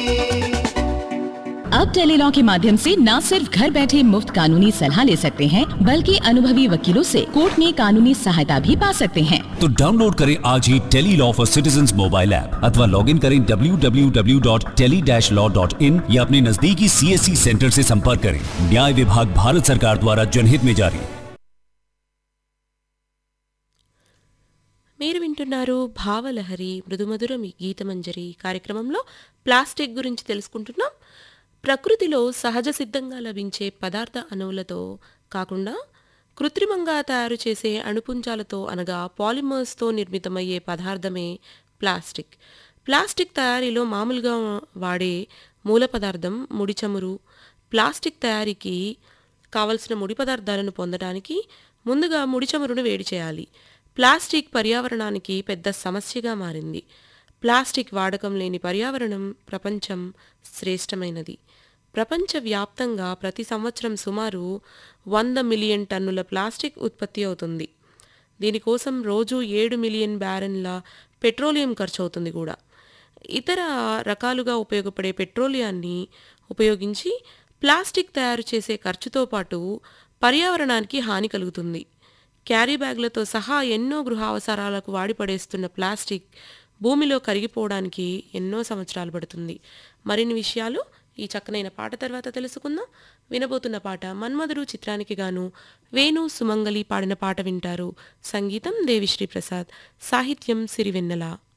अब टेलीलॉ के माध्यम से न सिर्फ घर बैठे मुफ्त कानूनी सलाह ले सकते हैं बल्कि अनुभवी वकीलों से कोर्ट में कानूनी सहायता भी पा सकते हैं तो डाउनलोड करें आज ही tele law for citizen mobile app अथवा लॉग इन करें www.tele-law.in या अपने नजदीकी सीएससी सेंटर से संपर्क करें न्याय विभाग भारत सरकार द्वारा जनहित में जारी మీరు వింటున్నారు భావలహరి మృదుమధుర మీ గీతమంజరి కార్యక్రమంలో ప్లాస్టిక్ గురించి తెలుసుకుంటున్నాం ప్రకృతిలో సహజ సిద్ధంగా లభించే పదార్థ అణువులతో కాకుండా కృత్రిమంగా తయారు చేసే అణుపుంజాలతో అనగా పాలిమర్స్తో నిర్మితమయ్యే పదార్థమే ప్లాస్టిక్ ప్లాస్టిక్ తయారీలో మామూలుగా వాడే మూల పదార్థం ముడి చమురు ప్లాస్టిక్ తయారీకి కావలసిన ముడి పదార్థాలను పొందడానికి ముందుగా ముడి చమురును వేడి చేయాలి ప్లాస్టిక్ పర్యావరణానికి పెద్ద సమస్యగా మారింది ప్లాస్టిక్ వాడకం లేని పర్యావరణం ప్రపంచం శ్రేష్టమైనది ప్రపంచవ్యాప్తంగా ప్రతి సంవత్సరం సుమారు వంద మిలియన్ టన్నుల ప్లాస్టిక్ ఉత్పత్తి అవుతుంది దీనికోసం రోజు ఏడు మిలియన్ బ్యారెన్ల పెట్రోలియం ఖర్చు అవుతుంది కూడా ఇతర రకాలుగా ఉపయోగపడే పెట్రోలియాన్ని ఉపయోగించి ప్లాస్టిక్ తయారు చేసే ఖర్చుతో పాటు పర్యావరణానికి హాని కలుగుతుంది క్యారీ బ్యాగ్లతో సహా ఎన్నో గృహ అవసరాలకు వాడిపడేస్తున్న ప్లాస్టిక్ భూమిలో కరిగిపోవడానికి ఎన్నో సంవత్సరాలు పడుతుంది మరిన్ని విషయాలు ఈ చక్కనైన పాట తర్వాత తెలుసుకుందాం వినబోతున్న పాట మన్మధుడు చిత్రానికి గాను వేణు సుమంగలి పాడిన పాట వింటారు సంగీతం దేవిశ్రీ ప్రసాద్ సాహిత్యం సిరివెన్నెల